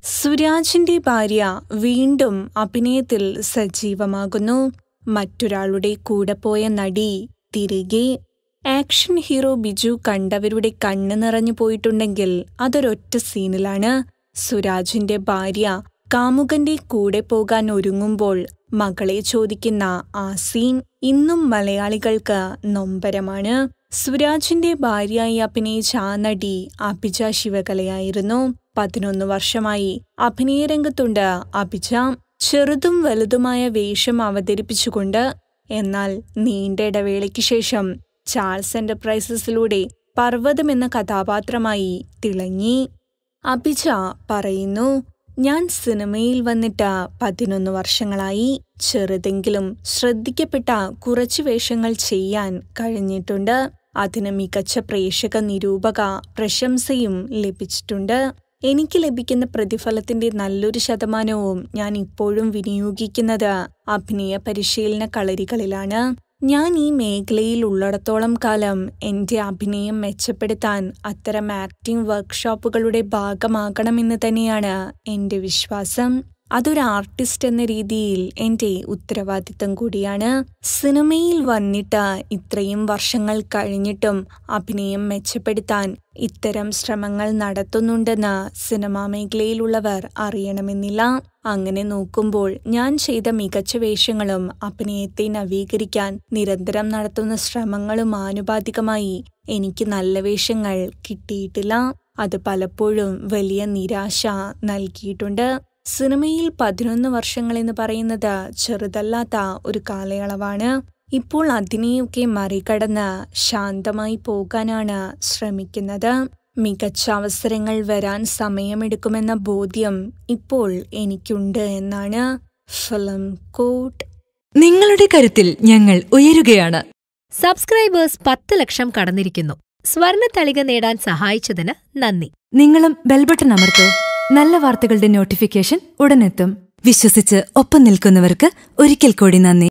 സുരാജിന്റെ ഭാര്യ വീണ്ടും അഭിനയത്തിൽ സജീവമാകുന്നു മറ്റൊരാളുടെ കൂടെ പോയ നടി തിരികെ ആക്ഷൻ ഹീറോ ബിജു കണ്ടവരുടെ കണ്ണ് നിറഞ്ഞു പോയിട്ടുണ്ടെങ്കിൽ അതൊരൊറ്റ സീനിലാണ് സുരാജിന്റെ ഭാര്യ കാമുകന്റെ കൂടെ പോകാൻ ഒരുങ്ങുമ്പോൾ മകളെ ചോദിക്കുന്ന ആ സീൻ ഇന്നും മലയാളികൾക്ക് നൊമ്പരമാണ് സുരാജിന്റെ ഭാര്യയായി അഭിനയിച്ച ആ നടി അഭിജ ശിവകലയായിരുന്നു പതിനൊന്ന് വർഷമായി അഭിനയരംഗത്തുണ്ട് അഭിജ ചെറുതും വലുതുമായ വേഷം അവതരിപ്പിച്ചുകൊണ്ട് എന്നാൽ നീണ്ട ഇടവേളയ്ക്ക് ശേഷം ചാൾസ് എന്റർപ്രൈസസിലൂടെ പർവ്വതം എന്ന കഥാപാത്രമായി തിളങ്ങി അഭിജ പറയുന്നു ഞാൻ സിനിമയിൽ വന്നിട്ട് പതിനൊന്ന് വർഷങ്ങളായി ചെറുതെങ്കിലും ശ്രദ്ധിക്കപ്പെട്ട കുറച്ചു വേഷങ്ങൾ ചെയ്യാൻ കഴിഞ്ഞിട്ടുണ്ട് അതിന് മികച്ച പ്രേക്ഷക നിരൂപക പ്രശംസയും ലഭിച്ചിട്ടുണ്ട് എനിക്ക് ലഭിക്കുന്ന പ്രതിഫലത്തിന്റെ നല്ലൊരു ശതമാനവും ഞാൻ ഇപ്പോഴും വിനിയോഗിക്കുന്നത് അഭിനയ പരിശീലന കളരികളിലാണ് ഞാൻ ഈ മേഖലയിൽ ഉള്ളിടത്തോളം കാലം എന്റെ അഭിനയം മെച്ചപ്പെടുത്താൻ അത്തരം ആക്ടിംഗ് വർക്ക്ഷോപ്പുകളുടെ ഭാഗമാകണമെന്ന് തന്നെയാണ് എന്റെ വിശ്വാസം അതൊരു ആർട്ടിസ്റ്റ് എന്ന രീതിയിൽ എന്റെ ഉത്തരവാദിത്തം കൂടിയാണ് സിനിമയിൽ വന്നിട്ട് ഇത്രയും വർഷങ്ങൾ കഴിഞ്ഞിട്ടും അഭിനയം മെച്ചപ്പെടുത്താൻ ഇത്തരം ശ്രമങ്ങൾ നടത്തുന്നുണ്ടെന്ന് സിനിമാ മേഖലയിലുള്ളവർ അറിയണമെന്നില്ല അങ്ങനെ നോക്കുമ്പോൾ ഞാൻ ചെയ്ത മികച്ച വേഷങ്ങളും അഭിനയത്തെ നവീകരിക്കാൻ നിരന്തരം നടത്തുന്ന ശ്രമങ്ങളും ആനുപാതികമായി എനിക്ക് നല്ല വേഷങ്ങൾ കിട്ടിയിട്ടില്ല അത് പലപ്പോഴും വലിയ നിരാശ നൽകിയിട്ടുണ്ട് സിനിമയിൽ പതിനൊന്ന് വർഷങ്ങളെന്ന് പറയുന്നത് ചെറുതല്ലാത്ത ഒരു കാലയളവാണ് ഇപ്പോൾ അതിനെയൊക്കെ മറികടന്ന് ശാന്തമായി പോകാനാണ് ശ്രമിക്കുന്നത് മികച്ച അവസരങ്ങൾ വരാൻ സമയമെടുക്കുമെന്ന ബോധ്യം ഇപ്പോൾ എനിക്കുണ്ട് എന്നാണ് ഫിലിം കോട്ട് നിങ്ങളുടെ കരുത്തിൽ ഞങ്ങൾ ഉയരുകയാണ് സബ്സ്ക്രൈബേഴ്സ് പത്ത് ലക്ഷം കടന്നിരിക്കുന്നു സ്വർണ തളിക നേടാൻ സഹായിച്ചതിന് നന്ദി നിങ്ങളും ബെൽബട്ടൺ അമർത്തോ നല്ല വാർത്തകളുടെ നോട്ടിഫിക്കേഷൻ ഉടനെത്തും വിശ്വസിച്ച് ഒപ്പം നിൽക്കുന്നവർക്ക് ഒരിക്കൽ കൂടി നന്ദി